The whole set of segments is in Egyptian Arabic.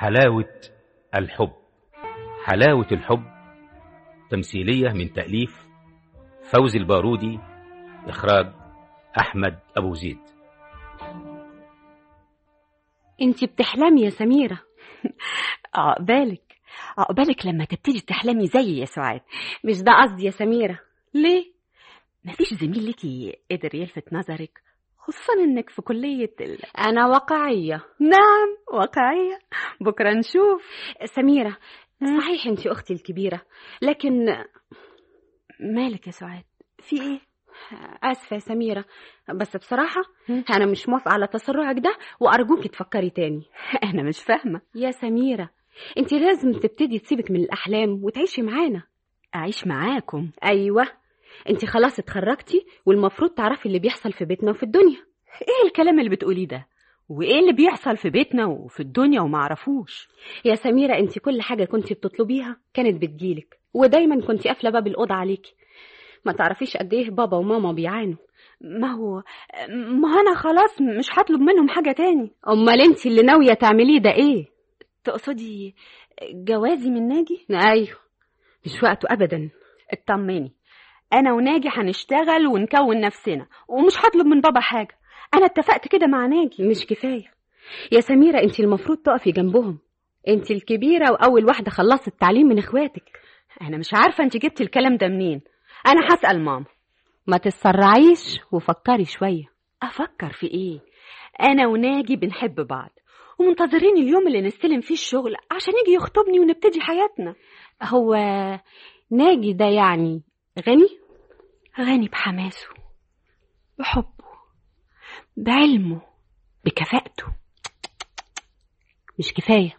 حلاوة الحب حلاوة الحب تمثيلية من تأليف فوزي البارودي إخراج أحمد أبو زيد انت بتحلمي يا سميرة عقبالك عقبالك لما تبتدي تحلمي زيي يا سعاد مش ده قصدي يا سميرة ليه؟ مفيش زميل ليكي قدر يلفت نظرك خصوصا انك في كلية ال... انا واقعية نعم واقعية بكرة نشوف سميرة صحيح انت اختي الكبيرة لكن مالك يا سعاد في ايه اسفة يا سميرة بس بصراحة انا مش موافقة على تسرعك ده وارجوك تفكري تاني انا مش فاهمة يا سميرة انت لازم تبتدي تسيبك من الاحلام وتعيشي معانا اعيش معاكم ايوه انت خلاص اتخرجتي والمفروض تعرفي اللي بيحصل في بيتنا وفي الدنيا ايه الكلام اللي بتقوليه ده وايه اللي بيحصل في بيتنا وفي الدنيا ومعرفوش يا سميرة انت كل حاجة كنت بتطلبيها كانت بتجيلك ودايما كنت قافلة باب الأوضة عليكي ما تعرفيش قد ايه بابا وماما بيعانوا ما هو ما انا خلاص مش هطلب منهم حاجة تاني امال انت اللي ناوية تعمليه ده ايه تقصدي جوازي من ناجي ايوه مش وقته ابدا اطمني انا وناجي هنشتغل ونكون نفسنا ومش هطلب من بابا حاجه انا اتفقت كده مع ناجي مش كفايه يا سميره انت المفروض تقفي جنبهم انت الكبيره واول واحده خلصت التعليم من اخواتك انا مش عارفه انت جبتي الكلام ده منين انا هسال ماما ما تتسرعيش وفكري شويه افكر في ايه انا وناجي بنحب بعض ومنتظرين اليوم اللي نستلم فيه الشغل عشان يجي يخطبني ونبتدي حياتنا هو ناجي ده يعني غني غني بحماسه بحبه بعلمه بكفاءته مش كفاية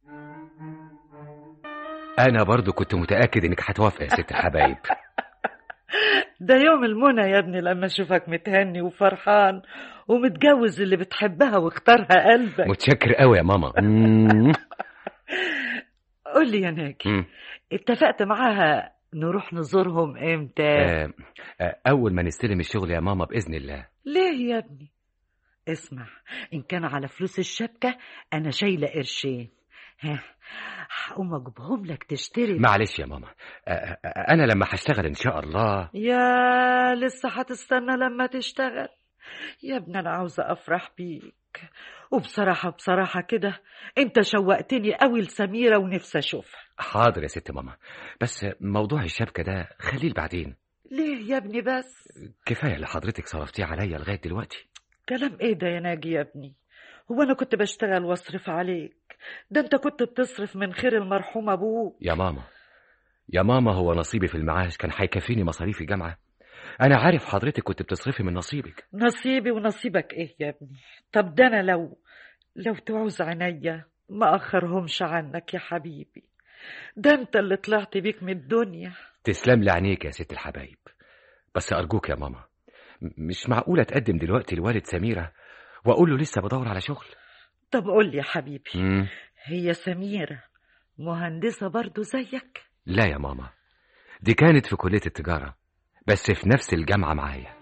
أنا برضو كنت متأكد إنك هتوافق يا ست الحبايب ده يوم المنى يا ابني لما اشوفك متهني وفرحان ومتجوز اللي بتحبها واختارها قلبك متشكر قوي يا ماما مم. قول لي يا ناجي مم. اتفقت معاها نروح نزورهم امتى آه، آه، أول ما نستلم الشغل يا ماما بإذن الله ليه يا ابني اسمع ان كان على فلوس الشبكة انا شايلة قرشين ها هقوم اجيبهم لك تشتري معلش يا ماما آه، آه، أنا لما هشتغل إن شاء الله يا لسه هتستنى لما تشتغل يا ابني انا عاوزة افرح بيك وبصراحة بصراحة كده انت شوقتني قوي لسميرة ونفسي اشوفها حاضر يا ست ماما بس موضوع الشبكة ده خليه بعدين ليه يا ابني بس كفاية اللي حضرتك صرفتيه عليا لغاية دلوقتي كلام ايه ده يا ناجي يا ابني هو انا كنت بشتغل واصرف عليك ده انت كنت بتصرف من خير المرحوم ابوك يا ماما يا ماما هو نصيبي في المعاش كان هيكفيني مصاريف الجامعة أنا عارف حضرتك كنت بتصرفي من نصيبك نصيبي ونصيبك ايه يا ابني طب ده انا لو لو تعوز عينيا ما اخرهمش عنك يا حبيبي ده انت اللي طلعت بيك من الدنيا تسلم لي عينيك يا ست الحبايب بس أرجوك يا ماما م- مش معقولة أتقدم دلوقتي لوالد سميرة وأقول له لسه بدور على شغل طب قول لي يا حبيبي مم. هي سميرة مهندسة برضو زيك لا يا ماما دي كانت في كلية التجارة بس في نفس الجامعة معايا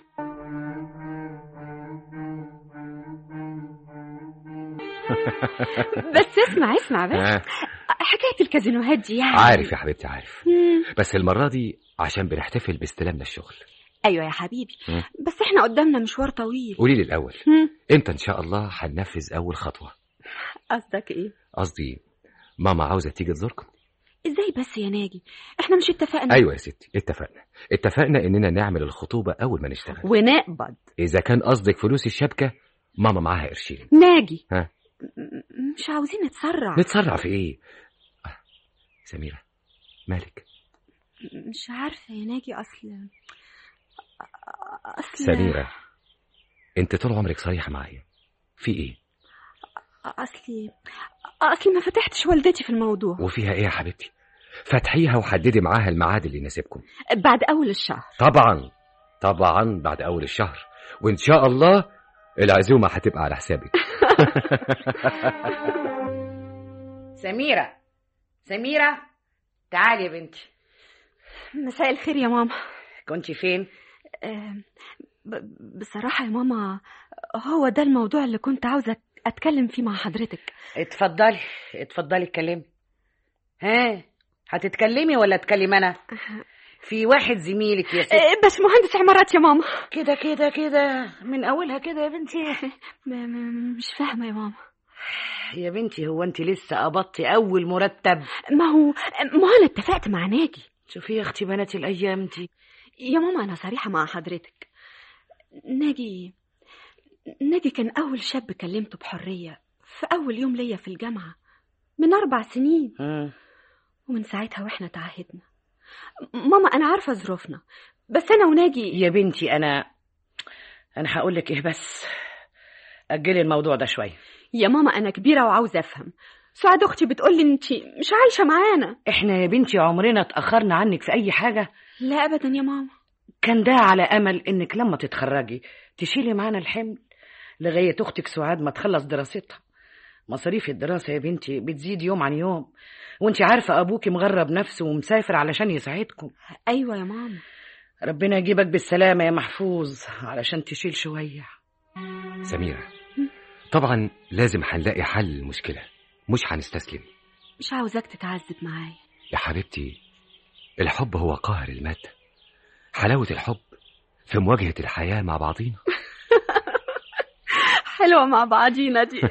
بس اسمع اسمع بس آه، حكاية الكازينوهات دي يعني عارف يا حبيبتي عارف مم. بس المرة دي عشان بنحتفل باستلامنا الشغل ايوه يا حبيبي مم. بس احنا قدامنا مشوار طويل قولي لي الأول مم. امتى إن شاء الله هننفذ أول خطوة قصدك ايه قصدي ماما عاوزة تيجي تزوركم ازاي بس يا ناجي احنا مش اتفقنا أيوة يا ستي اتفقنا اتفقنا إننا نعمل الخطوبة أول ما نشتغل ونقبض إذا كان قصدك فلوس الشبكة ماما معاها قرشين ناجي ها؟ م- مش عاوزين نتسرع نتسرع في إيه آه، سميرة مالك مش عارفة يا ناجي أصل أصل سميرة انت طول عمرك صريحة معايا في ايه أصلي أصلي ما فتحتش والدتي في الموضوع وفيها ايه يا حبيبتي فتحيها وحددي معاها الميعاد اللي يناسبكم بعد أول الشهر طبعا طبعا بعد اول الشهر وان شاء الله العزومة هتبقى على حسابك سميرة سميرة تعالي يا بنتي مساء الخير يا ماما كنت فين آه، ب- بصراحة يا ماما هو ده الموضوع اللي كنت عاوزة اتكلم فيه مع حضرتك اتفضلي اتفضلي اتكلمي ها هتتكلمي ولا اتكلم انا في واحد زميلك يا ست إيه، بس مهندس عمارات يا ماما كده كده كده من اولها كده يا بنتي م- م- مش فاهمه يا ماما يا بنتي هو انت لسه قبضتي اول مرتب ما هو ما هو انا اتفقت مع ناجي شوفي يا اختي بنات الايام دي يا ماما انا صريحه مع حضرتك ناجي ناجي كان اول شاب كلمته بحريه في اول يوم ليا في الجامعه من اربع سنين مم. ومن ساعتها واحنا تعهدنا ماما انا عارفه ظروفنا بس انا وناجي يا بنتي انا انا هقول لك ايه بس اجلي الموضوع ده شويه يا ماما انا كبيره وعاوزه افهم سعاد اختي بتقول لي انت مش عايشه معانا احنا يا بنتي عمرنا اتاخرنا عنك في اي حاجه لا ابدا يا ماما كان ده على امل انك لما تتخرجي تشيلي معانا الحمل لغايه اختك سعاد ما تخلص دراستها مصاريف الدراسه يا بنتي بتزيد يوم عن يوم وانت عارفه ابوكي مغرب نفسه ومسافر علشان يساعدكم ايوه يا ماما ربنا يجيبك بالسلامه يا محفوظ علشان تشيل شويه سميرة طبعا لازم هنلاقي حل للمشكلة مش هنستسلم مش عاوزاك تتعذب معايا يا حبيبتي الحب هو قاهر المادة حلاوة الحب في مواجهة الحياة مع بعضينا حلوه مع بعضينا دي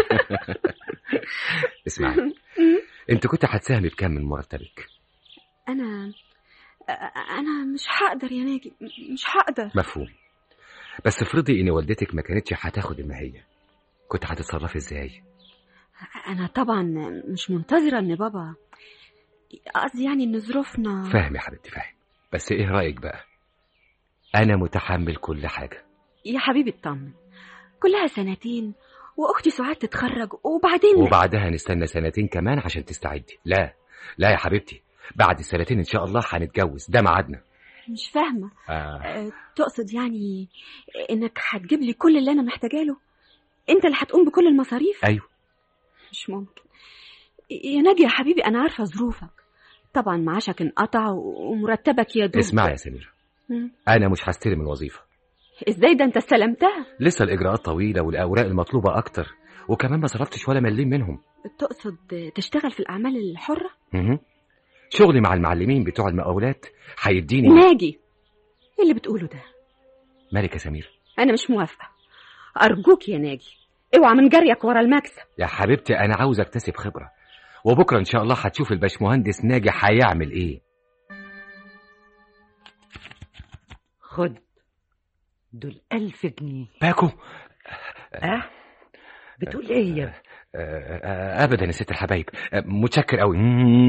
اسمعي انت كنت هتساهمي بكام من مرتبك انا انا مش هقدر يا ناجي مش هقدر مفهوم بس افرضي ان والدتك ما كانتش هتاخد المهية كنت هتتصرفي ازاي انا طبعا مش منتظره ان بابا قصدي يعني ان ظروفنا فاهم يا حبيبتي فاهم بس ايه رأيك بقى انا متحمل كل حاجة يا حبيبي اطمن كلها سنتين واختي سعاد تتخرج وبعدين وبعدها نستنى سنتين كمان عشان تستعدي لا لا يا حبيبتي بعد السنتين ان شاء الله هنتجوز ده ميعادنا مش فاهمه آه. أه، تقصد يعني انك هتجيب لي كل اللي انا محتاجه له انت اللي هتقوم بكل المصاريف ايوه مش ممكن يا ناجي يا حبيبي انا عارفه ظروفك طبعا معاشك انقطع ومرتبك يا دوب اسمعي يا سمير مم. انا مش هستلم الوظيفة ازاي ده انت استلمتها لسه الاجراءات طويلة والاوراق المطلوبة اكتر وكمان ما صرفتش ولا مليم منهم تقصد تشتغل في الاعمال الحره مهم. شغلي مع المعلمين بتوع المقاولات هيديني ناجي ايه اللي بتقوله ده مالك يا سمير انا مش موافقه ارجوك يا ناجي اوعى من جريك ورا المكسب يا حبيبتي انا عاوز اكتسب خبرة وبكرة ان شاء الله هتشوف الباشمهندس ناجي هيعمل ايه خد دول ألف جنيه باكو أه؟ بتقول إيه يا ابني؟ آه، آه، ابدا يا ست الحبايب آه، متشكر قوي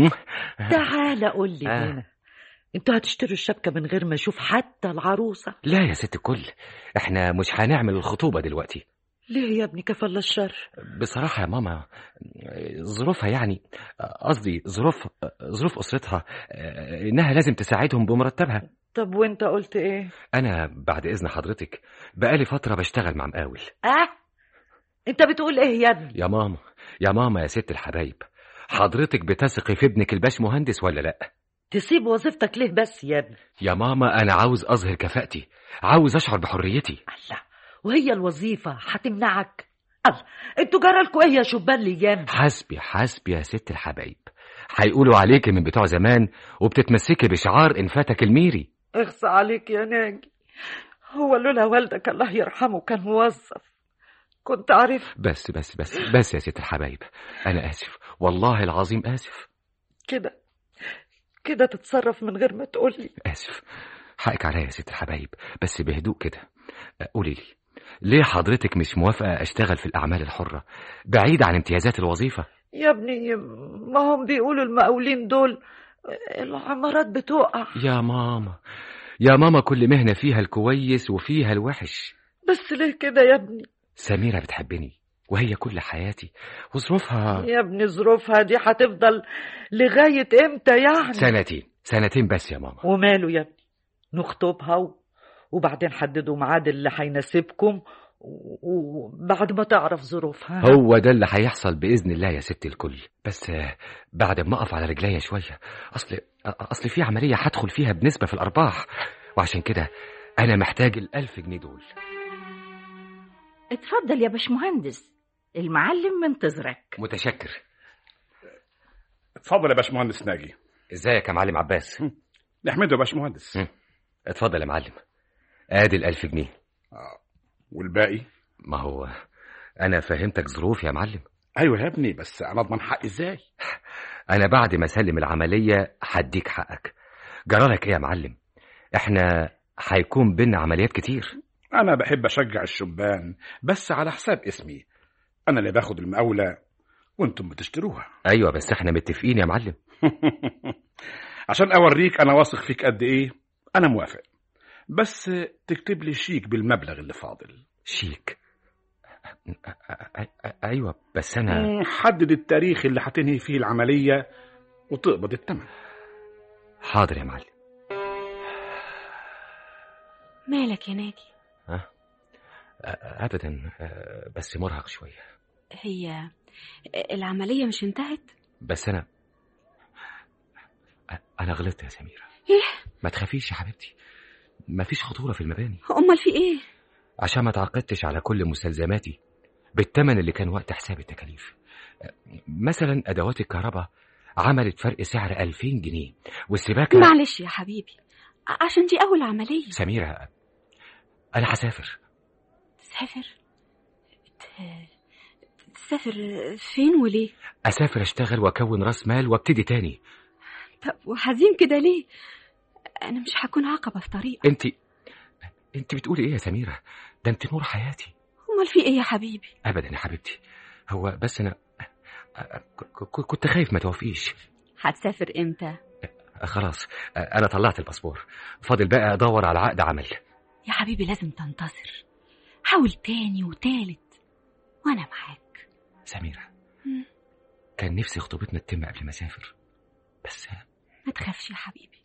تعالى قول لي آه. هنا انتوا هتشتروا الشبكة من غير ما اشوف حتى العروسة لا يا ست الكل احنا مش هنعمل الخطوبة دلوقتي ليه يا ابني كفل الشر بصراحة يا ماما آه، ظروفها يعني آه، قصدي ظروف آه، ظروف أسرتها آه، إنها لازم تساعدهم بمرتبها طب وانت قلت ايه أنا بعد إذن حضرتك بقالي فترة بشتغل مع مقاول اه انت بتقول ايه يا ابني يا ماما يا ماما يا ست الحبايب حضرتك بتثقي في ابنك الباش مهندس ولا لأ تسيب وظيفتك ليه بس يا ابني يا ماما أنا عاوز أظهر كفاءتي عاوز أشعر بحريتي الله وهي الوظيفة هتمنعك الله انتوا جرالكوا ايه يا شبان ليان حسبي حسبي يا ست الحبايب هيقولوا عليك من بتوع زمان وبتتمسكي بشعار إن فاتك الميري اخصى عليك يا ناجي هو لولا والدك الله يرحمه كان موظف كنت عارف بس بس بس بس يا ست الحبايب أنا آسف والله العظيم آسف كده كده تتصرف من غير ما تقولي آسف حقك عليا يا ست الحبايب بس بهدوء كده قولي لي ليه حضرتك مش موافقة أشتغل في الأعمال الحرة بعيد عن امتيازات الوظيفة يا ابني ما هم بيقولوا المقاولين دول العمارات بتقع يا ماما يا ماما كل مهنة فيها الكويس وفيها الوحش بس ليه كده يا ابني سميرة بتحبني وهي كل حياتي وظروفها يا ابني ظروفها دي هتفضل لغاية امتى يعني سنتين سنتين بس يا ماما وماله يا ابني نخطبها و... وبعدين حددوا ميعاد اللي هيناسبكم و- وبعد ما تعرف ظروفها هو ده اللي هيحصل بإذن الله يا ست الكل بس آه، بعد ما أقف على رجليا شوية أصل أصل في عملية هدخل فيها بنسبة في الأرباح وعشان كده أنا محتاج الألف جنيه دول اتفضل يا باشمهندس المعلم منتظرك متشكر اتفضل يا باشمهندس ناجي ازيك يا معلم عباس نحمده يا باشمهندس مم. اتفضل يا معلم ادي الألف جنيه والباقي ما هو انا فهمتك ظروف يا معلم ايوه يا ابني بس انا اضمن حقي ازاي انا بعد ما اسلم العمليه هديك حقك جرالك ايه يا معلم احنا هيكون بينا عمليات كتير انا بحب اشجع الشبان بس على حساب اسمي انا اللي باخد المقاوله وانتم بتشتروها ايوه بس احنا متفقين يا معلم عشان اوريك انا واثق فيك قد ايه انا موافق بس تكتب لي شيك بالمبلغ اللي فاضل شيك أ- أ- أ- ايوه بس انا مم، حدد التاريخ اللي هتنهي فيه العمليه وتقبض الثمن حاضر يا معلم مالك يا ناجي أ- ابدا أ- بس مرهق شويه هي العملية مش انتهت بس انا أ- انا غلطت يا سميره ايه ما تخافيش يا حبيبتي مفيش خطوره في المباني امال في ايه عشان ما تعقدتش على كل مستلزماتي بالثمن اللي كان وقت حساب التكاليف مثلا ادوات الكهرباء عملت فرق سعر 2000 جنيه والسباكه معلش يا حبيبي ع- عشان دي اول عملية سميره انا هسافر تسافر ت- تسافر فين وليه اسافر اشتغل واكون راس مال وابتدي تاني طب وحزين كده ليه انا مش هكون عقبة في طريقك انت انت بتقولي ايه يا سميره ده انت نور حياتي امال في ايه يا حبيبي ابدا يا حبيبتي هو بس انا ك- ك- كنت خايف ما توافقيش هتسافر امتى خلاص انا طلعت الباسبور فاضل بقى ادور على عقد عمل يا حبيبي لازم تنتصر حاول تاني وتالت وانا معاك سميره مم. كان نفسي خطوبتنا تتم قبل ما اسافر بس ما تخافش يا حبيبي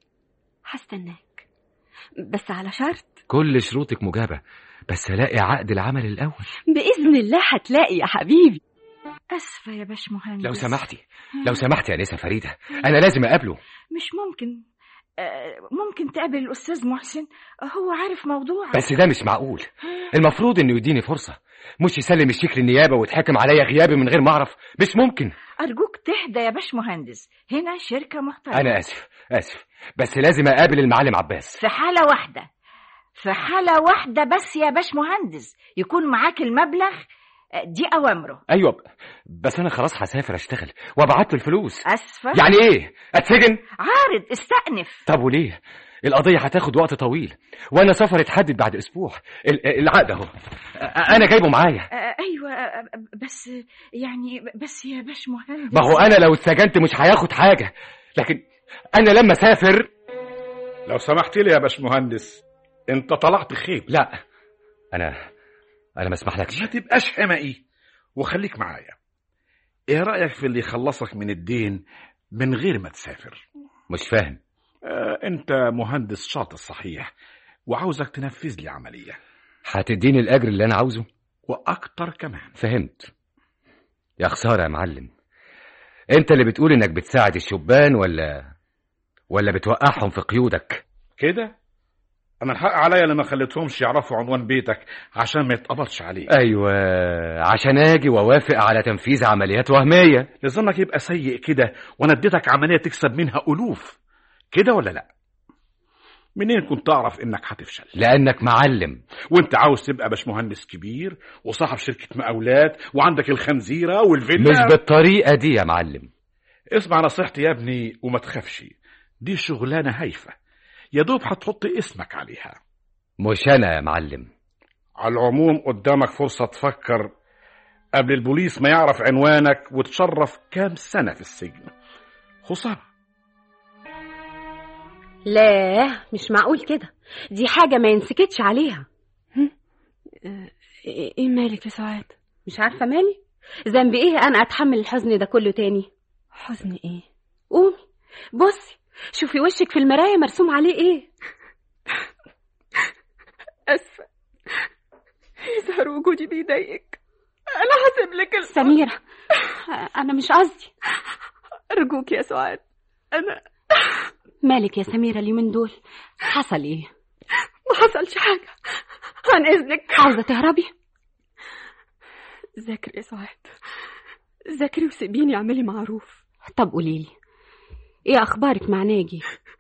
هستناك بس على شرط كل شروطك مجابه بس الاقي عقد العمل الاول باذن الله هتلاقي يا حبيبي اسفه يا باشمهندس لو سمحتي لو سمحتي يا نسا فريده انا لازم اقابله مش ممكن آه، ممكن تقابل الاستاذ محسن هو عارف موضوع بس ده مش معقول المفروض انه يديني فرصه مش يسلم الشيك للنيابه ويتحكم عليا غيابي من غير ما اعرف مش ممكن ارجوك تهدى يا باشمهندس هنا شركه محترمه انا اسف اسف بس لازم اقابل المعلم عباس في حاله واحده في حاله واحده بس يا باشمهندس يكون معاك المبلغ آه، دي اوامره ايوه بس انا خلاص هسافر اشتغل وابعت له الفلوس اسفه يعني ايه اتسجن عارض استأنف طب وليه القضيه هتاخد وقت طويل وانا سفر اتحدد بعد اسبوع ال- العقد اهو أ- انا جايبه معايا آه، ايوه آه، بس يعني بس يا باشمهندس ما هو انا لو اتسجنت مش هياخد حاجه لكن انا لما اسافر لو سمحت لي يا باشمهندس انت طلعت خيب لا انا انا ما اسمحلكش ما تبقاش حمقي وخليك معايا ايه رايك في اللي يخلصك من الدين من غير ما تسافر مش فاهم آه انت مهندس شاطر صحيح وعاوزك تنفذ لي عمليه هتديني الاجر اللي انا عاوزه واكتر كمان فهمت يا خساره يا معلم انت اللي بتقول انك بتساعد الشبان ولا ولا بتوقعهم في قيودك كده انا الحق عليا لما خليتهمش يعرفوا عنوان بيتك عشان ما يتقبضش عليك ايوه عشان اجي واوافق على تنفيذ عمليات وهميه لظنك يبقى سيء كده وانا اديتك عمليه تكسب منها الوف كده ولا لا منين كنت اعرف انك هتفشل لانك معلم وانت عاوز تبقى باشمهندس كبير وصاحب شركه مقاولات وعندك الخنزيره والفيلا مش بالطريقه دي يا معلم اسمع نصيحتي يا ابني وما تخافش دي شغلانه هايفه يا دوب هتحط اسمك عليها مش انا يا معلم على العموم قدامك فرصه تفكر قبل البوليس ما يعرف عنوانك وتشرف كام سنه في السجن خساره لا مش معقول كده دي حاجة ما ينسكتش عليها هم؟ آه، ايه مالك يا سعاد مش عارفة مالي ذنبي ايه انا اتحمل الحزن ده كله تاني حزن ايه قومي بصي شوفي وشك في المراية مرسوم عليه ايه اسفة يظهر وجودي بيضايقك انا هسيب لك سميرة انا مش قصدي ارجوك يا سعاد انا مالك يا سميرة اليومين دول حصل ايه ما حصلش حاجة عن اذنك عاوزة تهربي ذاكري يا سعاد ذاكري وسيبيني اعملي معروف طب قوليلي ايه اخبارك مع ناجي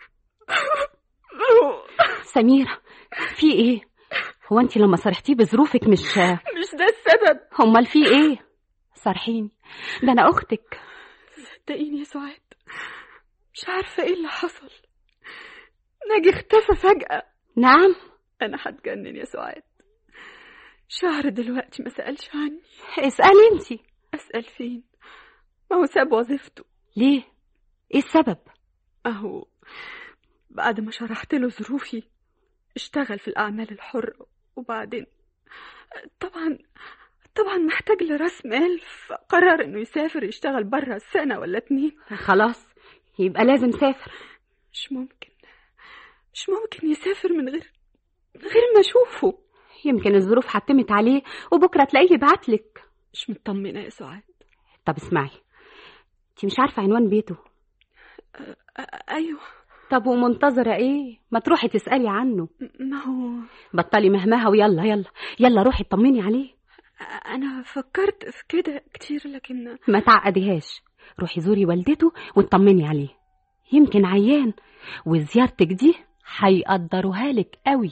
سميرة في ايه هو انت لما صرحتيه بظروفك مش مش ده السبب امال في ايه صرحيني ده انا اختك صدقيني يا سعاد مش عارفة ايه اللي حصل ناجي اختفى فجأة نعم انا هتجنن يا سعاد شهر دلوقتي ما سألش عني اسألي انت أسأل فين ما هو ساب وظيفته ليه ايه السبب أهو بعد ما شرحت له ظروفي اشتغل في الأعمال الحرة وبعدين طبعا طبعا محتاج لراس مال فقرر انه يسافر يشتغل برا سنة ولا اتنين خلاص يبقى لازم سافر مش ممكن مش ممكن يسافر من غير من غير ما اشوفه يمكن الظروف حتمت عليه وبكره تلاقيه يبعتلك مش مطمنة يا سعاد طب اسمعي انت مش عارفه عنوان بيته أ- ايوه طب ومنتظره ايه ما تروحي تسالي عنه ما هو بطلي مهمها ويلا يلا يلا روحي اطمني عليه انا فكرت في كده كتير لكن ما تعقديهاش روحي زوري والدته واطمني عليه يمكن عيان وزيارتك دي هيقدروها لك قوي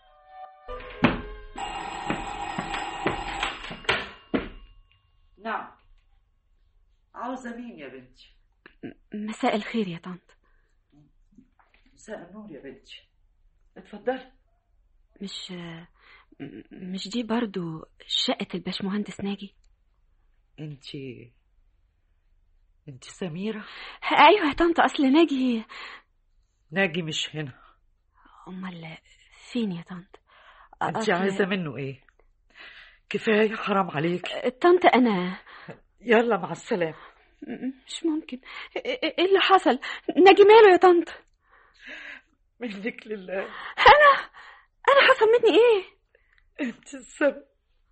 نعم عاوزة مين يا بنتي مساء الخير يا طنط مساء النور يا بنتي اتفضلي مش مش دي برضو شقة الباشمهندس ناجي انتي انتي سميرة ايوه يا طنط اصل ناجي ناجي مش هنا امال فين يا طنط انتي أصل- عايزة منه ايه كفاية حرام عليك طنط انا يلا مع السلامة مش ممكن ايه اللي حصل ناجي ماله يا طنط منك لله انا انا حصل مني ايه انت السبب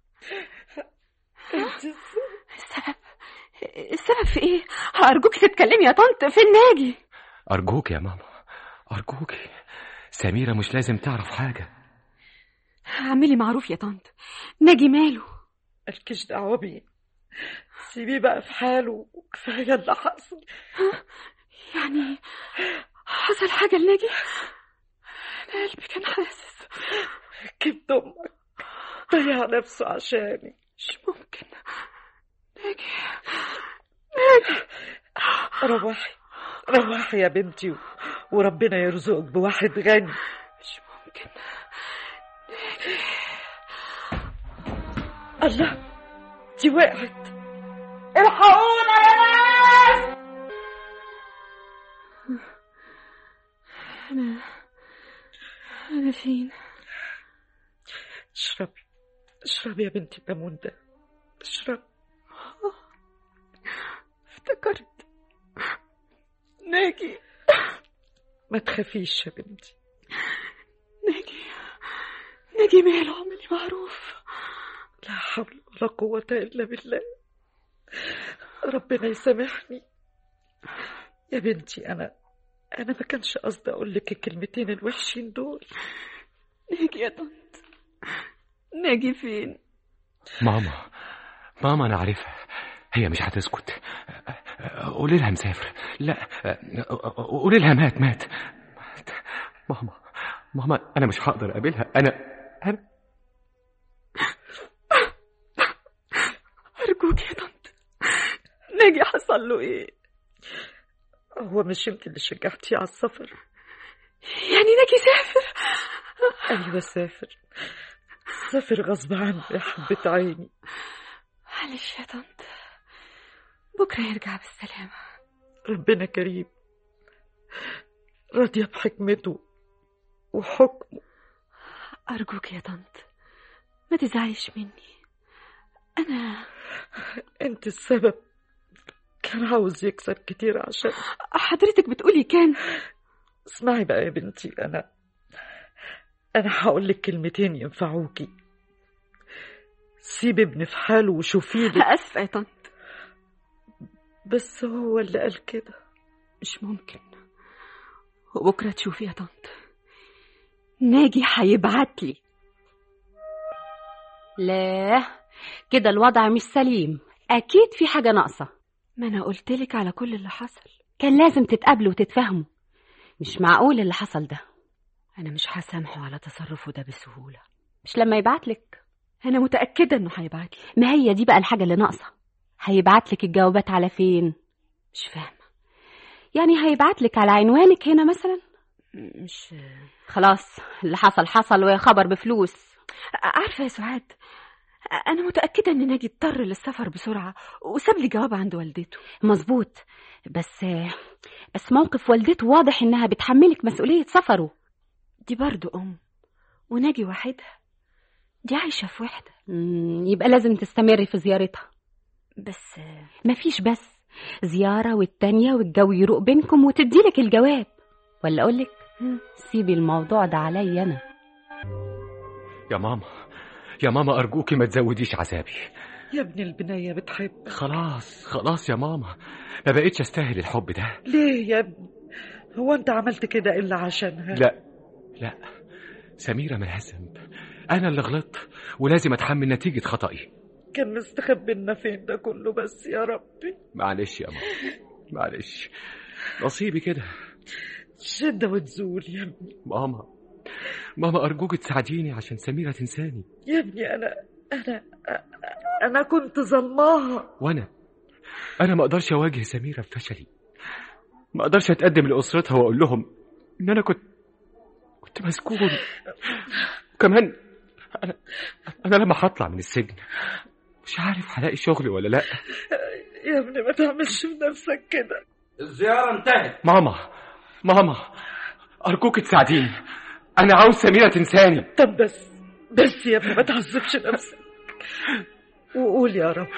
انت السبب السبب السبب في ايه ارجوك تتكلمي يا طنط فين ناجي أرجوك يا ماما أرجوك سميرة مش لازم تعرف حاجة اعملي معروف يا طنط ناجي ماله مالكيش دعوة بيه سيبيه بقى في حاله وكفاية اللي حصل يعني حصل حاجة لناجي أنا قلبي كان حاسس كبد امك ضيع نفسه عشاني مش ممكن ناجي روحي روحي يا بنتي و- وربنا يرزقك بواحد غني مش ممكن الله دي وقعت الحقونا يا ناس أنا أنا فين اشربي اشربي يا بنتي الليمون ده اشربي افتكرت ناجي ما تخافيش يا بنتي ناجي ناجي ماله اعملي معروف لا حول ولا قوة إلا بالله ربنا يسامحني يا بنتي أنا أنا ما كانش قصدي أقول لك الكلمتين الوحشين دول ناجي يا طنط ناجي فين ماما ماما أنا عارفها هي مش هتسكت قولي لها مسافر لا قولي لها مات مات مات ماما ماما أنا مش هقدر أقابلها أنا أنا أرجوك يا طنط ناجي حصل له إيه هو مش انت اللي شجعتيه على السفر يعني ناجي سافر أيوة سافر سافر غصب عني يا حبة عيني معلش يا طنط بكرة يرجع بالسلامة ربنا كريم راضية بحكمته وحكمه أرجوك يا طنط ما تزعليش مني أنا انت السبب كان عاوز يكسب كتير عشان حضرتك بتقولي كان اسمعي بقى يا بنتي انا انا هقول لك كلمتين ينفعوكي سيب ابني في حاله وشوفيه لي آسفة يا طنط بس هو اللي قال كده مش ممكن وبكرة تشوفي يا طنط ناجي هيبعت لي لا كده الوضع مش سليم اكيد في حاجه ناقصه ما انا قلتلك على كل اللي حصل كان لازم تتقابلوا وتتفاهموا مش معقول اللي حصل ده انا مش هسامحه على تصرفه ده بسهوله مش لما يبعتلك انا متاكده انه هيبعتلي ما هي دي بقى الحاجه اللي ناقصه هيبعتلك الجوابات على فين مش فاهمه يعني هيبعتلك على عنوانك هنا مثلا مش خلاص اللي حصل حصل ويا خبر بفلوس عارفه يا سعاد انا متاكده ان ناجي اضطر للسفر بسرعه وساب لي جواب عند والدته مظبوط بس بس موقف والدته واضح انها بتحملك مسؤوليه سفره دي برضو ام وناجي وحيدها دي عايشه في وحده مم، يبقى لازم تستمري في زيارتها بس مفيش بس زيارة والتانية والجو يروق بينكم وتديلك الجواب ولا أقولك سيبي الموضوع ده عليا أنا يا ماما يا ماما أرجوكي ما تزوديش عذابي يا ابن البنية بتحب خلاص خلاص يا ماما ما بقتش أستاهل الحب ده ليه يا ابني هو انت عملت كده الا عشانها لا لا سميرة ملهاش ذنب أنا اللي غلطت ولازم أتحمل نتيجة خطأي كان مستخبي لنا فين ده كله بس يا ربي معلش يا ماما معلش نصيبي كده شدة وتزول يا ابني ماما ماما أرجوك تساعديني عشان سميرة تنساني يا ابني انا انا انا كنت ظلماها وأنا أنا ما أقدرش أواجه سميرة بفشلي ما أقدرش أتقدم لأسرتها وأقول لهم إن أنا كنت كنت مسجون وكمان أنا أنا لما هطلع من السجن مش عارف هلاقي شغل ولا لأ يا ابني ما تعملش في نفسك كده الزيارة انتهت ماما ماما أرجوك تساعديني أنا عاوز سميرة تنساني طب بس بس يا ابني ما تعذبش نفسك وقول يا رب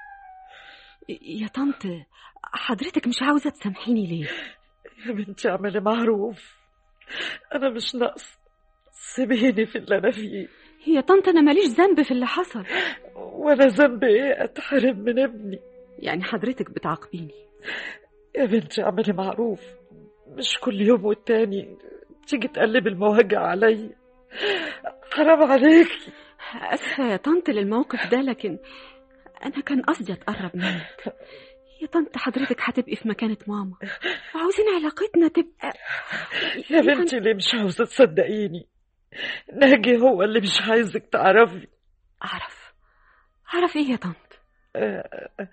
يا طنط حضرتك مش عاوزه تسامحيني ليه يا بنتي اعملي معروف انا مش ناقص سيبيني في اللي انا فيه يا طنط انا ماليش ذنب في اللي حصل وانا ذنبي ايه اتحرم من ابني يعني حضرتك بتعاقبيني يا بنتي اعملي معروف مش كل يوم والتاني تيجي تقلب المواجع عليا حرام عليكي اسفه يا طنط للموقف ده لكن انا كان قصدي اتقرب منك يا طنط حضرتك هتبقي في مكانة ماما وعاوزين علاقتنا تبقى يا بنتي ليه مش عاوزة تصدقيني ناجي هو اللي مش عايزك تعرفي اعرف اعرف ايه يا طنط آه، آه،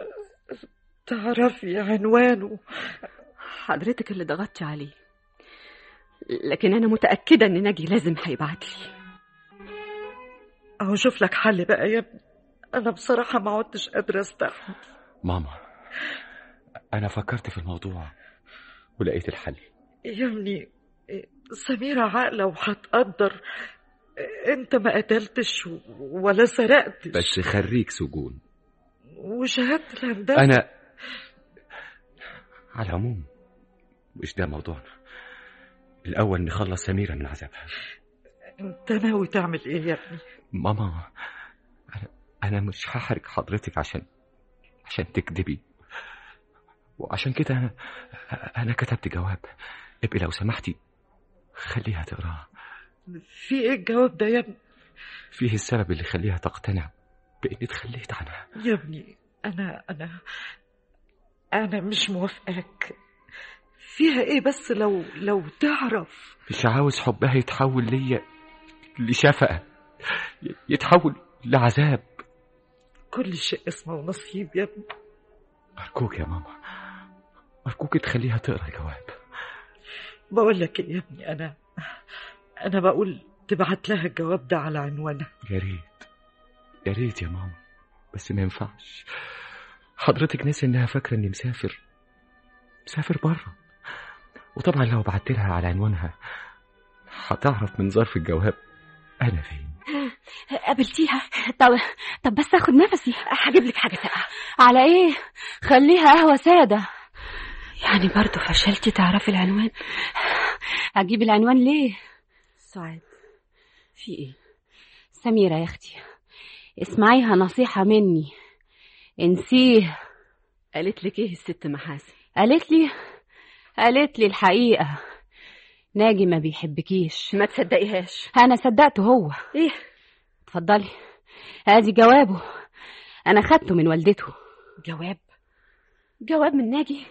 تعرفي عنوانه حضرتك اللي ضغطتي عليه لكن انا متاكده ان ناجي لازم هيبعت لي اهو شوف لك حل بقى يا ابني انا بصراحة ما عدتش قادرة استحمل ماما أنا فكرت في الموضوع ولقيت الحل يا ابني سميرة عاقلة وهتقدر انت ما قتلتش ولا سرقتش بس خريج سجون وشهادة الهندسة أنا على العموم مش ده موضوعنا الأول نخلص سميرة من عذابها انت ناوي تعمل ايه يا ابني ماما أنا, أنا مش هحرج حضرتك عشان عشان تكذبي وعشان كده أنا أنا كتبت جواب ابقي لو سمحتي خليها تقراه في ايه الجواب ده يا ابني فيه السبب اللي يخليها تقتنع بإني اتخليت عنها يا ابني انا انا انا مش موافقاك فيها ايه بس لو لو تعرف مش عاوز حبها يتحول ليا لشفقة ي- يتحول لعذاب كل شيء اسمه نصيب يا ابني أرجوك يا ماما أرجوك تخليها تقرا الجواب بقول لك ايه يا ابني انا انا بقول تبعت لها الجواب ده على عنوانها يا ريت يا ريت يا ماما بس ما ينفعش حضرتك ناسي انها فاكره اني مسافر مسافر بره وطبعا لو بعت لها على عنوانها هتعرف من ظرف الجواب انا فين قابلتيها طب طب بس اخد نفسي هجيب لك حاجه ساقعه على ايه خليها قهوه ساده يعني برضو فشلتي تعرفي العنوان اجيب العنوان ليه سعاد في ايه سميره يا اختي اسمعيها نصيحه مني انسيه قالت لك ايه الست محاسن قالت لي قالت لي الحقيقه ناجي ما بيحبكيش ما تصدقيهاش انا صدقته هو ايه اتفضلي ادي جوابه انا خدته من والدته جواب جواب من ناجي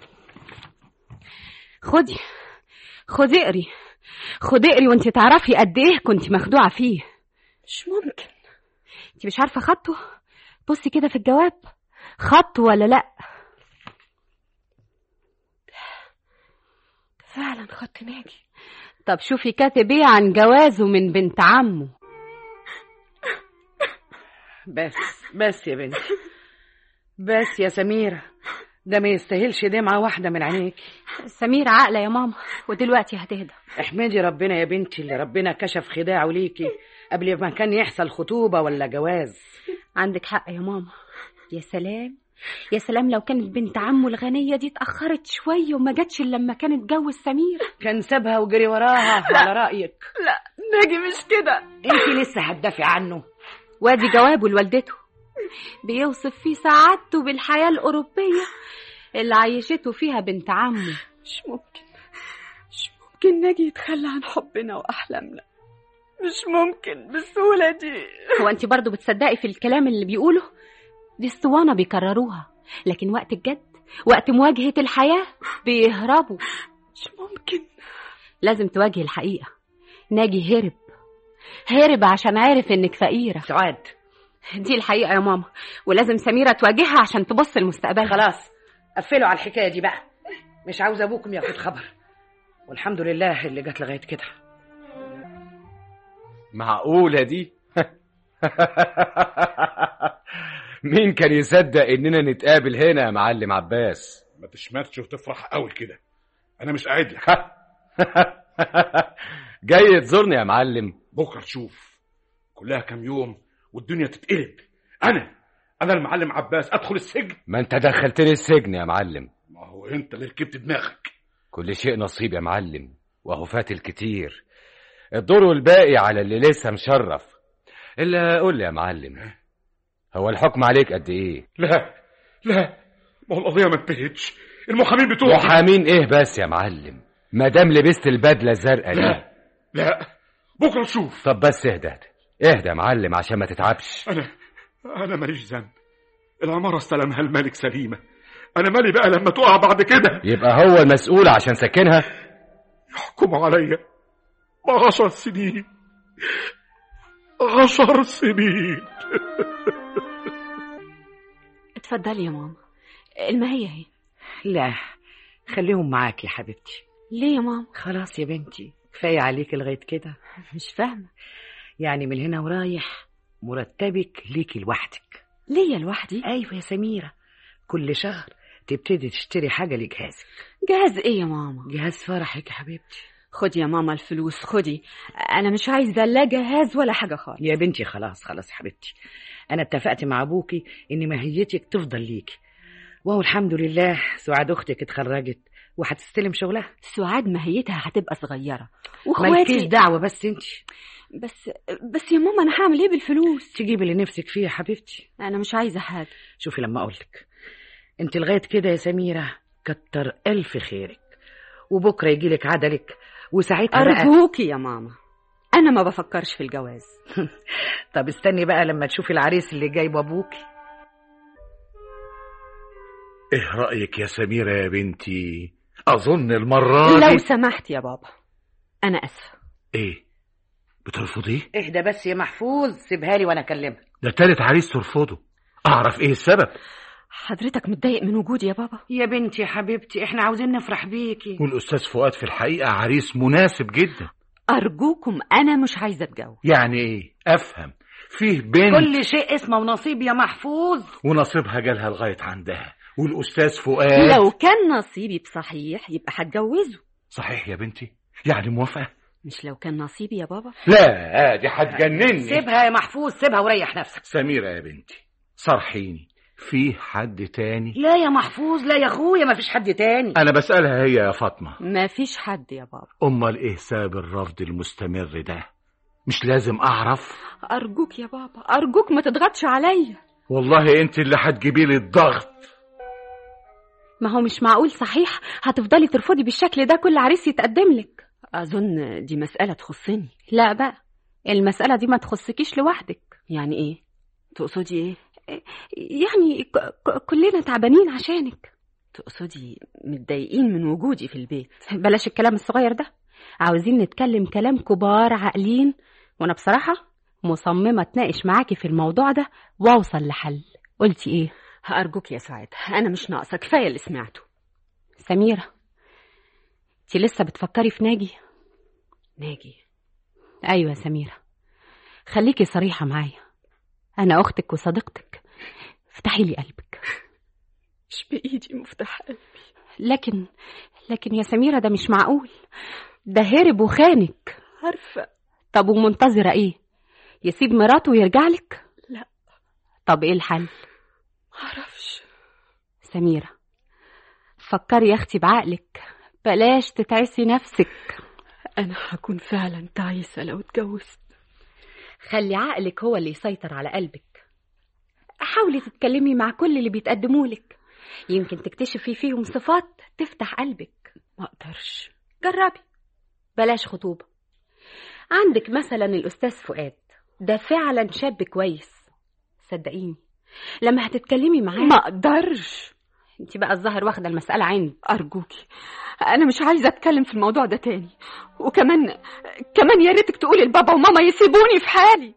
خدي خدي اقري خدي اقري وانت تعرفي قد ايه كنت مخدوعه فيه مش ممكن انت مش عارفه خطه بصي كده في الجواب خط ولا لا فعلا خط ناجي طب شوفي كاتب ايه عن جوازه من بنت عمه بس بس يا بنتي بس يا سميرة ده ما يستاهلش دمعة واحدة من عينيك سميرة عاقلة يا ماما ودلوقتي هتهدى احمدي ربنا يا بنتي اللي ربنا كشف خداعه ليكي قبل ما كان يحصل خطوبة ولا جواز عندك حق يا ماما يا سلام يا سلام لو كانت بنت عمه الغنية دي اتأخرت شوية وما جاتش إلا لما كانت جوز سميرة كان سابها وجري وراها على رأيك لا ناجي مش كده انت لسه هتدافع عنه وادي جوابه لوالدته بيوصف فيه سعادته بالحياة الأوروبية اللي عيشته فيها بنت عمه مش ممكن مش ممكن ناجي يتخلى عن حبنا وأحلامنا مش ممكن بالسهولة دي هو انت برضو بتصدقي في الكلام اللي بيقوله دي اسطوانة بيكرروها لكن وقت الجد وقت مواجهة الحياة بيهربوا مش ممكن لازم تواجهي الحقيقة ناجي هرب هرب عشان عارف انك فقيرة سعاد دي الحقيقة يا ماما ولازم سميرة تواجهها عشان تبص لمستقبلها خلاص قفلوا على الحكاية دي بقى مش عاوز أبوكم ياخد خبر والحمد لله اللي جت لغاية كده معقولة دي مين كان يصدق اننا نتقابل هنا يا معلم عباس ما تشمتش وتفرح قوي كده انا مش قاعد لك جاي تزورني يا معلم بكره تشوف كلها كام يوم والدنيا تتقلب انا انا المعلم عباس ادخل السجن ما انت دخلتني السجن يا معلم ما هو انت اللي ركبت دماغك كل شيء نصيب يا معلم وهو فات الكتير الدور والباقي على اللي لسه مشرف الا قول لي يا معلم هو الحكم عليك قد ايه لا لا ما هو القضيه ما انتهتش المحامين بتوعي محامين ايه بس يا معلم ما دام لبست البدله الزرقاء دي لا لا بكره تشوف طب بس اهدى اهدى يا معلم عشان ما تتعبش انا انا ماليش ذنب العماره استلمها الملك سليمه انا مالي بقى لما تقع بعد كده يبقى هو المسؤول عشان سكنها يحكموا عليا بعشر سنين عشر سنين اتفضلي يا ماما الماهية اهي لا خليهم معاك يا حبيبتي ليه يا ماما خلاص يا بنتي كفاية عليك لغاية كده مش فاهمة يعني من هنا ورايح مرتبك ليكي لوحدك ليا لوحدي أيوة يا سميرة كل شهر تبتدي تشتري حاجة لجهازك جهاز ايه يا ماما جهاز فرحك يا حبيبتي خدي يا ماما الفلوس خدي انا مش عايزه لا جهاز ولا حاجه خالص يا بنتي خلاص خلاص يا حبيبتي أنا اتفقت مع أبوكي إن ماهيتك تفضل ليكي وهو الحمد لله سعاد أختك اتخرجت وهتستلم شغلها سعاد ماهيتها هتبقى صغيره مالكيش واخواتي دعوة بس انت بس بس يا ماما انا هعمل ايه بالفلوس تجيبي اللي نفسك فيه يا حبيبتي انا مش عايزه حاجه شوفي لما أقولك انت لغاية كده يا سميرة كتر ألف خيرك وبكرة يجيلك عدلك وساعتها بقى ارجوكي يا ماما انا ما بفكرش في الجواز طب استني بقى لما تشوفي العريس اللي جايب أبوكي ايه رايك يا سميره يا بنتي اظن المره لو دي سمحت يا بابا انا اسفه ايه بترفضيه اهدى بس يا محفوظ سيبها لي وأنا أكلمها ده تالت عريس ترفضه اعرف ايه السبب حضرتك متضايق من وجودي يا بابا يا بنتي يا حبيبتي احنا عاوزين نفرح بيكي والاستاذ فؤاد في الحقيقه عريس مناسب جدا ارجوكم انا مش عايزه اتجوز يعني ايه افهم فيه بنت كل شيء اسمه ونصيب يا محفوظ ونصيبها جالها لغايه عندها والاستاذ فؤاد لو كان نصيبي بصحيح يبقى هتجوزه صحيح يا بنتي يعني موافقه مش لو كان نصيبي يا بابا لا دي هتجنني سيبها يا محفوظ سيبها وريح نفسك سميره يا بنتي صرحيني في حد تاني لا يا محفوظ لا يا اخويا ما فيش حد تاني انا بسالها هي يا فاطمه ما فيش حد يا بابا امال ايه سبب الرفض المستمر ده مش لازم اعرف ارجوك يا بابا ارجوك ما تضغطش عليا والله انت اللي هتجيبي لي الضغط ما هو مش معقول صحيح هتفضلي ترفضي بالشكل ده كل عريس يتقدم لك اظن دي مسألة تخصني لا بقى المسألة دي ما تخصكيش لوحدك يعني ايه تقصدي ايه يعني ك- ك- كلنا تعبانين عشانك تقصدي متضايقين من وجودي في البيت بلاش الكلام الصغير ده عاوزين نتكلم كلام كبار عاقلين وانا بصراحة مصممة اتناقش معاكي في الموضوع ده واوصل لحل قلتي ايه هأرجوك يا سعاد انا مش ناقصة كفاية اللي سمعته سميرة انتي لسه بتفكري في ناجي ناجي ايوه يا سميرة خليكي صريحة معايا انا اختك وصديقتك افتحي لي قلبك مش بإيدي مفتاح قلبي لكن لكن يا سميرة ده مش معقول ده هرب وخانك عارفة طب ومنتظرة ايه يسيب مراته ويرجع لك لا. طب ايه الحل معرفش سميرة فكري يا اختي بعقلك بلاش تتعسي نفسك أنا هكون فعلا تعيسة لو اتجوزت خلي عقلك هو اللي يسيطر على قلبك حاولي تتكلمي مع كل اللي بيتقدموا لك يمكن تكتشفي فيهم صفات تفتح قلبك ما أقدرش جربي بلاش خطوبة عندك مثلا الأستاذ فؤاد ده فعلا شاب كويس صدقيني لما هتتكلمي معاه ما أقدرش انت بقى الظاهر واخدة المسألة عند أرجوكي أنا مش عايزة أتكلم في الموضوع ده تاني وكمان كمان يا ريتك تقولي لبابا وماما يسيبوني في حالي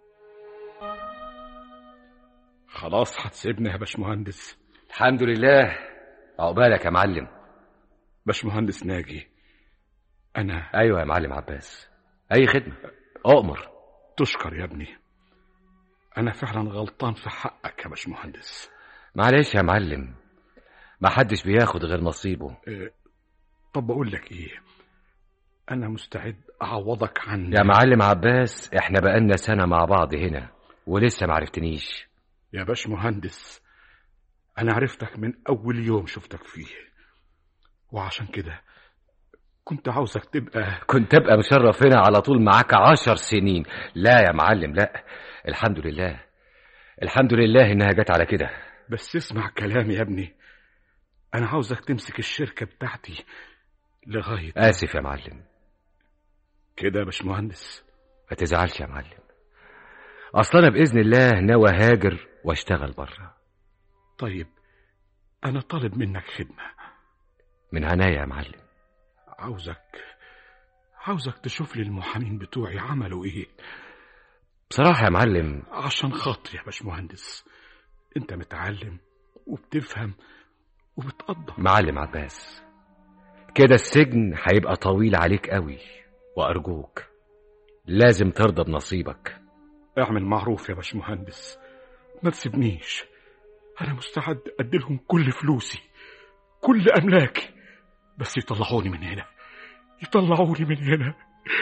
خلاص هتسيبني يا باشمهندس الحمد لله عقبالك يا معلم باشمهندس ناجي انا ايوه يا معلم عباس اي خدمه اؤمر تشكر يا ابني انا فعلا غلطان في حقك يا باشمهندس معلش يا معلم ما حدش بياخد غير نصيبه طب بقول لك ايه انا مستعد اعوضك عن يا معلم عباس احنا بقالنا سنه مع بعض هنا ولسه ما عرفتنيش يا باشمهندس انا عرفتك من اول يوم شفتك فيه وعشان كده كنت عاوزك تبقى كنت ابقى مشرف هنا على طول معاك عشر سنين لا يا معلم لا الحمد لله الحمد لله انها جت على كده بس اسمع كلامي يا ابني انا عاوزك تمسك الشركة بتاعتي لغاية اسف يا معلم كده يا باشمهندس ما تزعلش يا معلم اصل انا باذن الله ناوي هاجر واشتغل بره طيب انا طالب منك خدمة من عناية يا معلم عاوزك عاوزك تشوف لي المحامين بتوعي عملوا ايه بصراحة يا معلم عشان خاطري يا باشمهندس انت متعلم وبتفهم وبتقدر معلم عباس كده السجن هيبقى طويل عليك قوي وارجوك لازم ترضى بنصيبك اعمل معروف يا باشمهندس ما تسيبنيش انا مستعد اديلهم كل فلوسي كل املاكي بس يطلعوني من هنا يطلعوني من هنا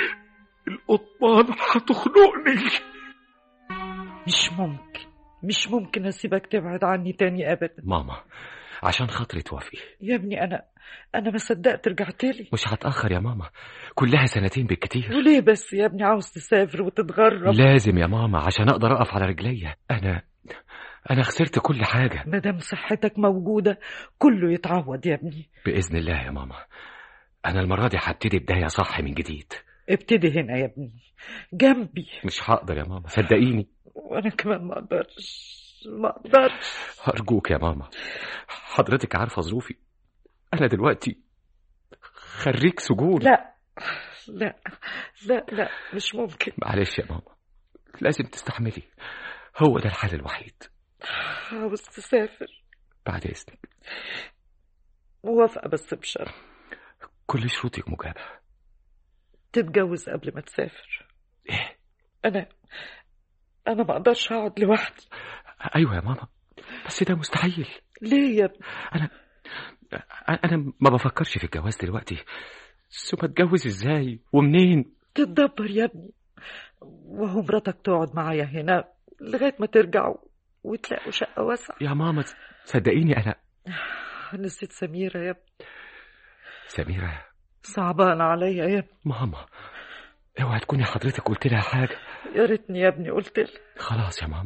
القضبان هتخنقني مش ممكن مش ممكن اسيبك تبعد عني تاني ابدا ماما عشان خاطري توافقي يا ابني انا انا ما صدقت رجعت لي مش هتأخر يا ماما كلها سنتين بالكتير وليه بس يا ابني عاوز تسافر وتتغرب لازم يا ماما عشان اقدر اقف على رجليا انا انا خسرت كل حاجة ما دام صحتك موجوده كله يتعوض يا ابني بإذن الله يا ماما أنا المرة دي هبتدي بداية صح من جديد ابتدي هنا يا ابني جنبي مش هقدر يا ماما صدقيني وانا كمان ما اقدرش ما اقدرش أرجوك يا ماما حضرتك عارفة ظروفي أنا دلوقتي خريج سجون لا لا لا لا مش ممكن معلش يا ماما لازم تستحملي هو ده الحل الوحيد عاوز تسافر بعد إذنك موافقة بس بشرط كل شروطك مجابة تتجوز قبل ما تسافر إيه أنا أنا ما أقدرش أقعد لوحدي أيوة يا ماما بس ده مستحيل ليه يا ابني أنا أنا ما بفكرش في الجواز دلوقتي ثم اتجوز ازاي ومنين تتدبر يا ابني وهو مراتك تقعد معايا هنا لغاية ما ترجعوا وتلاقوا شقة واسعة يا ماما صدقيني أنا نسيت سميرة يا ابني سميرة صعبان عليا يا ابني ماما اوعي تكوني حضرتك قلت لها حاجة يا ريتني يا ابني قلت لها خلاص يا ماما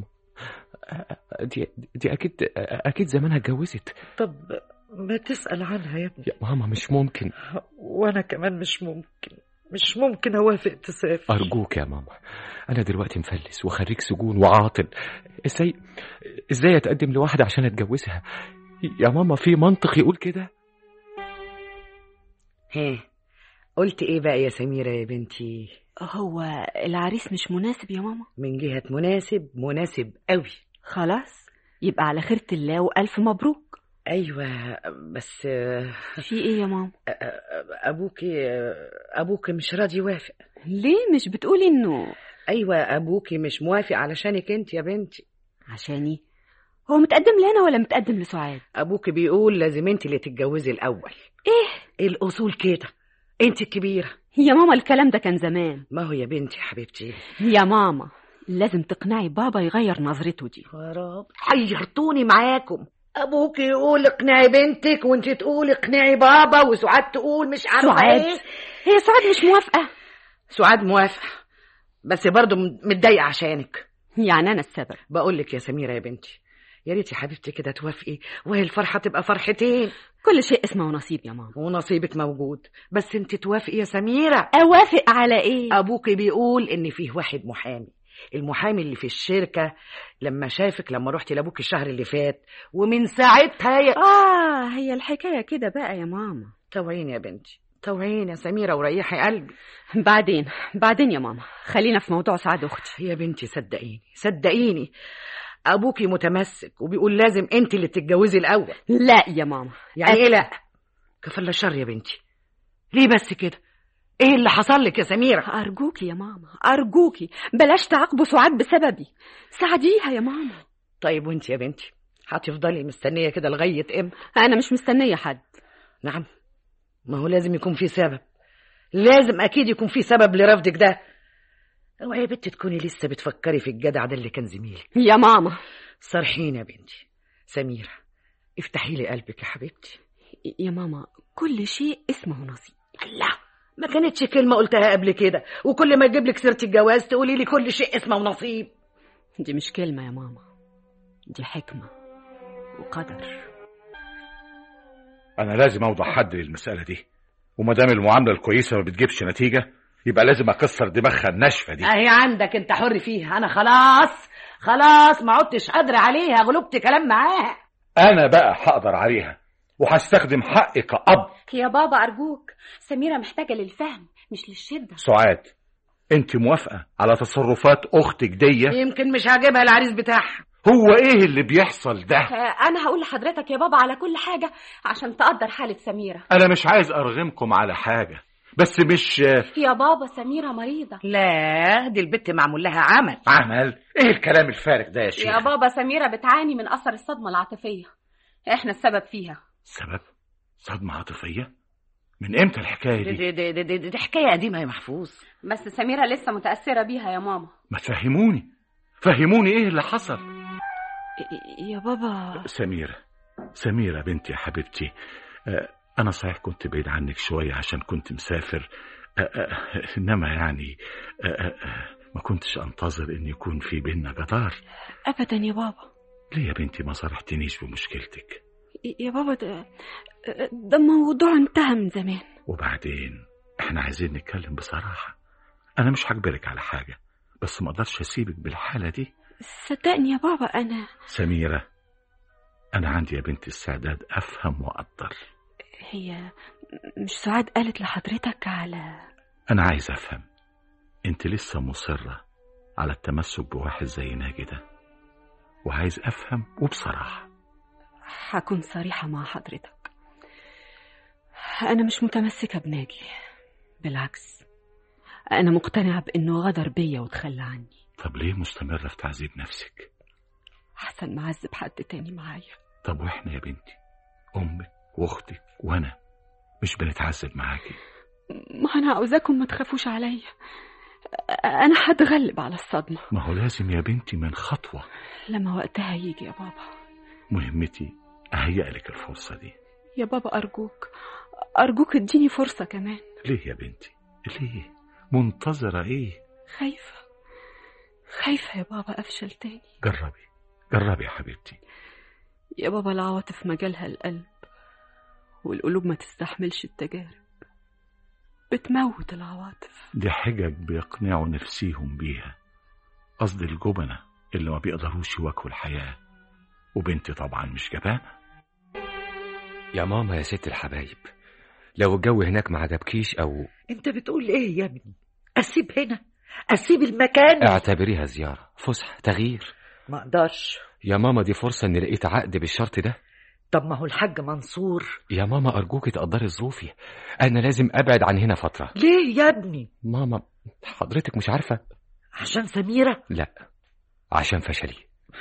دي دي أكيد أكيد زمانها اتجوزت طب ما تسأل عنها يا ابني يا ماما مش ممكن وأنا كمان مش ممكن مش ممكن اوافق تسافر أرجوك يا ماما أنا دلوقتي مفلس وخريج سجون وعاطل إزاي إزاي أتقدم لواحدة عشان أتجوزها يا ماما في منطق يقول كده ها قلت ايه بقى يا سميرة يا بنتي هو العريس مش مناسب يا ماما من جهة مناسب مناسب قوي خلاص يبقى على خيرة الله وألف مبروك ايوه بس آه، في ايه يا ماما ابوكي ابوكي مش راضي يوافق ليه مش بتقولي انه ايوه ابوكي مش موافق علشانك انت يا بنتي عشاني هو متقدم لي انا ولا متقدم لسعاد ابوكي بيقول لازم انت اللي تتجوزي الاول ايه الاصول كده انت الكبيره يا ماما الكلام ده كان زمان ما هو يا بنتي حبيبتي يا ماما لازم تقنعي بابا يغير نظرته دي خراب حيرتوني معاكم ابوك يقول اقنعي بنتك وانت تقول اقنعي بابا وسعاد تقول مش عارفه سعاد ايه هي سعاد مش موافقة سعاد موافقه بس برضه متضايقه عشانك يعني انا السبب بقول لك يا سميره يا بنتي يا ريت يا حبيبتي كده توافقي وهي الفرحه تبقى فرحتين كل شيء اسمه نصيب يا ماما ونصيبك موجود بس انت توافقي يا سميره اوافق على ايه ابوك بيقول ان فيه واحد محامي المحامي اللي في الشركه لما شافك لما رحتي لابوك الشهر اللي فات ومن ساعتها يا اه هي الحكاية كده بقى يا ماما توعين يا بنتي توعين يا سميره وريحي قلبي بعدين بعدين يا ماما خلينا في موضوع سعاد اختي يا بنتي صدقيني صدقيني ابوكي متمسك وبيقول لازم انت اللي تتجوزي الاول لا يا ماما يعني ايه لا كفل الشر يا بنتي ليه بس كده ايه اللي حصل لك يا سميره ارجوكي يا ماما ارجوكي بلاش تعاقبوا سعاد بسببي ساعديها يا ماما طيب وانت يا بنتي هتفضلي مستنيه كده لغايه امتى انا مش مستنية حد نعم ما هو لازم يكون في سبب لازم اكيد يكون في سبب لرفضك ده اوعي يا بنتي تكوني لسه بتفكري في الجدع ده اللي كان زميلك يا ماما صرحين يا بنتي سميره افتحي لي قلبك يا حبيبتي يا ماما كل شيء اسمه نصيب الله ما كانتش كلمه قلتها قبل كده وكل ما اجيب لك سيره الجواز تقولي لي كل شيء اسمه ونصيب دي مش كلمة يا ماما دي حكمة وقدر انا لازم اوضع حد للمساله دي وما دام المعامله الكويسه ما بتجيبش نتيجه يبقى لازم اكسر دماغها الناشفه دي اهي عندك انت حر فيها انا خلاص خلاص ما عدتش قادره عليها غلبت كلام معاها انا بقى هقدر عليها وهستخدم حقي كأب يا بابا أرجوك سميرة محتاجة للفهم مش للشدة سعاد انت موافقه على تصرفات اختك دي يمكن مش هجيبها العريس بتاعها هو ايه اللي بيحصل ده أنا هقول لحضرتك يا بابا على كل حاجة عشان تقدر حالة سميرة انا مش عايز ارغمكم على حاجه بس مش يا بابا سميرة مريضة لا دي البت معمول لها عمل عمل ايه الكلام الفارغ ده يا شيخ يا بابا سميرة بتعاني من أثر الصدمة العاطفية احنا السبب فيها سبب صدمه عاطفيه من امتى الحكايه دي, دي دي, دي, دي, دي, دي حكايه قديمه يا محفوظ بس سميرة لسه متأثرة بيها يا ماما ما تفهموني فهموني ايه اللي حصل يا بابا سميرة سميرة بنتي يا حبيبتي آه، أنا صحيح كنت بعيد عنك شوية عشان كنت مسافر آه، آه، إنما يعني آه، آه، آه، ما كنتش أنتظر إن يكون في بينا جدار أبدا يا بابا ليه يا بنتي ما صرحتنيش بمشكلتك يا بابا ده ده موضوع انتهى من زمان وبعدين إحنا عايزين نتكلم بصراحة أنا مش هجبرك على حاجة بس ما أقدرش أسيبك بالحالة دي صدقني يا بابا أنا سميرة أنا عندي يا بنتي استعداد أفهم وأقدر هي مش سعاد قالت لحضرتك على أنا عايز أفهم أنت لسه مصرة على التمسك بواحد زي ناجي ده وعايز أفهم وبصراحة هكون صريحة مع حضرتك أنا مش متمسكة بناجي بالعكس أنا مقتنعة بإنه غدر بيا وتخلى عني طب ليه مستمرة في تعذيب نفسك أحسن ما أعذب حد تاني معايا طب وإحنا يا بنتي أمك وأختك وأنا مش بنتعذب معاكي ما أنا عاوزاكم ما تخافوش عليا أنا هتغلب على الصدمة ما هو لازم يا بنتي من خطوة لما وقتها يجي يا بابا مهمتي أهيأ لك الفرصة دي يا بابا أرجوك أرجوك اديني فرصة كمان ليه يا بنتي ليه منتظرة إيه خايفة خايفة يا بابا أفشل تاني جربي جربي يا حبيبتي يا بابا العواطف مجالها القلب والقلوب ما تستحملش التجارب بتموت العواطف دي حجج بيقنعوا نفسيهم بيها قصدي الجبنة اللي ما بيقدروش يواجهوا الحياة وبنتي طبعا مش جبانة يا ماما يا ست الحبايب لو الجو هناك ما عجبكيش او انت بتقول ايه يا ابني اسيب هنا اسيب المكان اعتبريها زيارة فسحة تغيير ما اقدرش يا ماما دي فرصة اني لقيت عقد بالشرط ده طب ما هو الحاج منصور يا ماما ارجوكي تقدري ظروفي انا لازم ابعد عن هنا فترة ليه يا ابني ماما حضرتك مش عارفة عشان سميرة لا عشان فشلي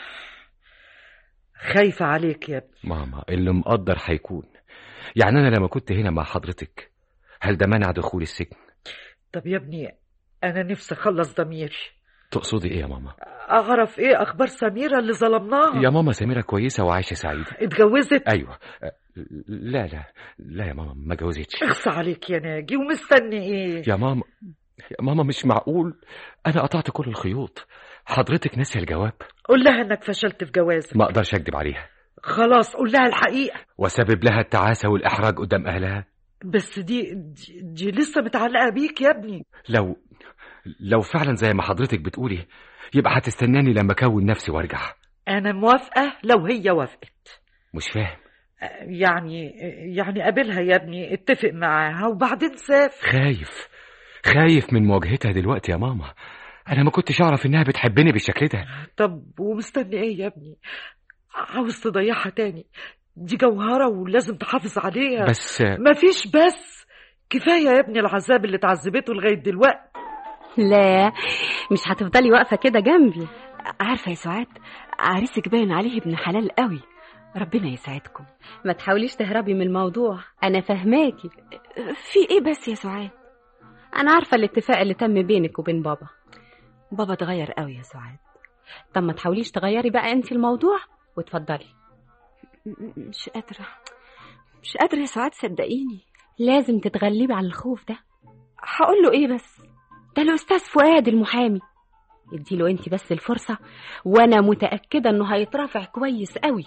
خايفة عليك يا ابني ماما اللي مقدر هيكون يعني انا لما كنت هنا مع حضرتك هل ده منع دخول السجن طب يا ابني انا نفسي اخلص ضميري تقصدي ايه يا ماما اعرف ايه اخبار سميرة اللي ظلمناها يا ماما سميرة كويسة وعايشة سعيدة اتجوزت ايوه أه، لا لا لا يا ماما ما جوزتش اخصى عليك يا ناجي ومستني ايه يا ماما يا ماما مش معقول انا قطعت كل الخيوط حضرتك ناسي الجواب قول لها انك فشلت في جوازك ما اقدرش اكدب عليها خلاص قول لها الحقيقة وسبب لها التعاسة والاحراج قدام اهلها بس دي دي, دي لسه متعلقة بيك يا ابني لو لو فعلا زي ما حضرتك بتقولي يبقى هتستناني لما اكون نفسي وارجع انا موافقة لو هي وافقت مش فاهم يعني يعني قابلها يا ابني اتفق معاها وبعدين سافر خايف خايف من مواجهتها دلوقتي يا ماما انا ما كنتش اعرف انها بتحبني بالشكل ده طب ومستني ايه يا ابني عاوز تضيعها تاني دي جوهرة ولازم تحافظ عليها بس مفيش بس كفاية يا ابني العذاب اللي اتعذبته لغاية دلوقتي لا مش هتفضلي واقفة كده جنبي عارفة يا سعاد عريسك باين عليه ابن حلال قوي ربنا يسعدكم ما تحاوليش تهربي من الموضوع انا فهماكي في ايه بس يا سعاد انا عارفة الاتفاق اللي تم بينك وبين بابا بابا اتغير قوي يا سعاد طب ما تحاوليش تغيري بقى انت الموضوع وتفضلي مش قادرة مش قادرة يا سعاد صدقيني لازم تتغلبي على الخوف ده هقول له ايه بس ده الاستاذ فؤاد المحامي اديله انت بس الفرصة وانا متأكدة انه هيترافع كويس قوي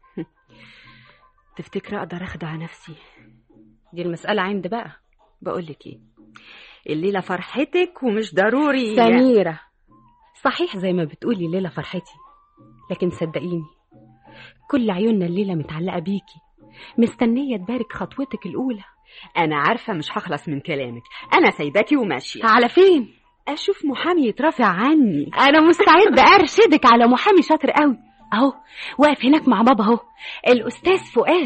تفتكري اقدر اخدع نفسي دي المسألة عند بقى بقولك ايه الليلة فرحتك ومش ضروري سميرة صحيح زي ما بتقولي الليلة فرحتي لكن صدقيني كل عيوننا الليلة متعلقة بيكي مستنية تبارك خطوتك الأولى أنا عارفة مش هخلص من كلامك أنا سايباكي وماشية على فين؟ أشوف محامي يترافع عني أنا مستعدة أرشدك على محامي شاطر قوي أهو واقف هناك مع بابا أهو الأستاذ فؤاد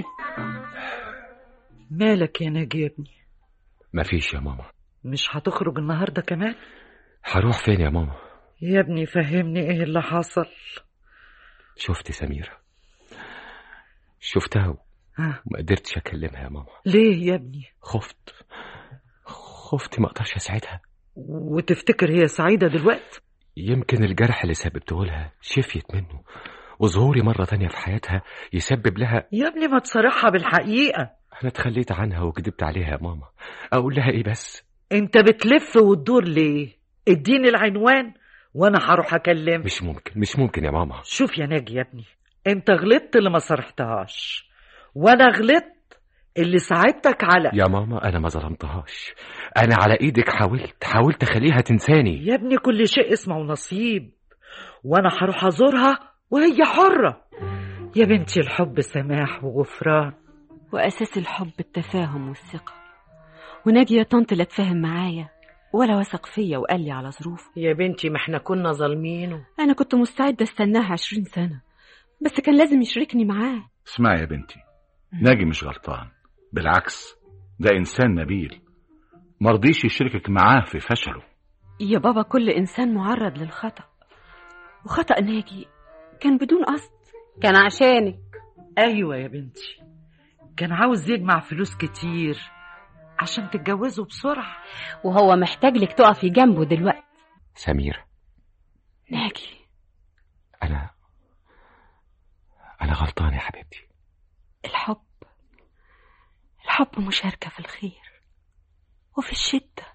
مالك يا ناجي يا ابني مفيش يا ماما مش هتخرج النهاردة كمان هروح فين يا ماما يا ابني فهمني ايه اللي حصل شفت سميرة شفتها ها وما قدرتش اكلمها يا ماما ليه يا ابني خفت خفت ما اقدرش اساعدها وتفتكر هي سعيدة دلوقتي يمكن الجرح اللي سببته لها شفيت منه وظهوري مرة تانية في حياتها يسبب لها يا ابني ما تصرحها بالحقيقة أنا اتخليت عنها وكدبت عليها يا ماما أقول لها إيه بس انت بتلف وتدور ليه اديني العنوان وانا هروح اكلم مش ممكن مش ممكن يا ماما شوف يا ناجي يا ابني انت غلطت اللي ما صرحتهاش وانا غلطت اللي ساعدتك على يا ماما أنا ما ظلمتهاش أنا على إيدك حاولت حاولت أخليها تنساني يا ابني كل شيء اسمه نصيب وانا هروح ازورها وهي حرة يا بنتي الحب سماح وغفران وأساس الحب التفاهم والثقة وناجي يا طنط لا تفاهم معايا ولا وثق فيا وقال لي على ظروفه يا بنتي ما احنا كنا ظالمينه أنا كنت مستعدة استناها عشرين سنة بس كان لازم يشركني معاه اسمعي يا بنتي ناجي مش غلطان بالعكس ده إنسان نبيل مرضيش يشركك معاه في فشله يا بابا كل إنسان معرض للخطأ وخطأ ناجي كان بدون قصد كان عشانك ايوه يا بنتي كان عاوز يجمع فلوس كتير عشان تتجوزوا بسرعة وهو محتاج لك تقفي جنبه دلوقتي سميرة ناجي أنا أنا غلطان يا حبيبتي الحب الحب مشاركة في الخير وفي الشدة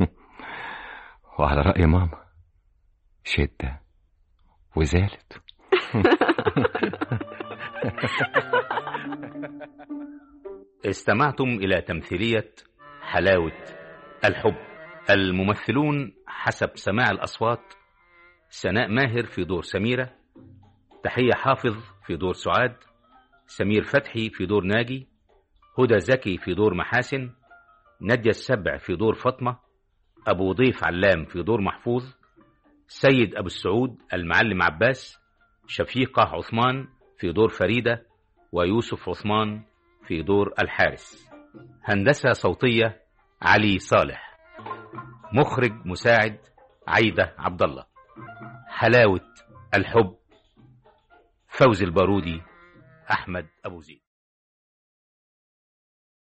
وعلى رأي ماما شدة وزالت استمعتم إلى تمثيلية حلاوة الحب الممثلون حسب سماع الأصوات سناء ماهر في دور سميرة تحية حافظ في دور سعاد سمير فتحي في دور ناجي هدى زكي في دور محاسن نادية السبع في دور فاطمة أبو ضيف علام في دور محفوظ سيد أبو السعود المعلم عباس شفيقة عثمان في دور فريدة ويوسف عثمان في دور الحارس هندسة صوتية علي صالح مخرج مساعد عايدة عبد الله حلاوة الحب فوز البارودي أحمد أبو زيد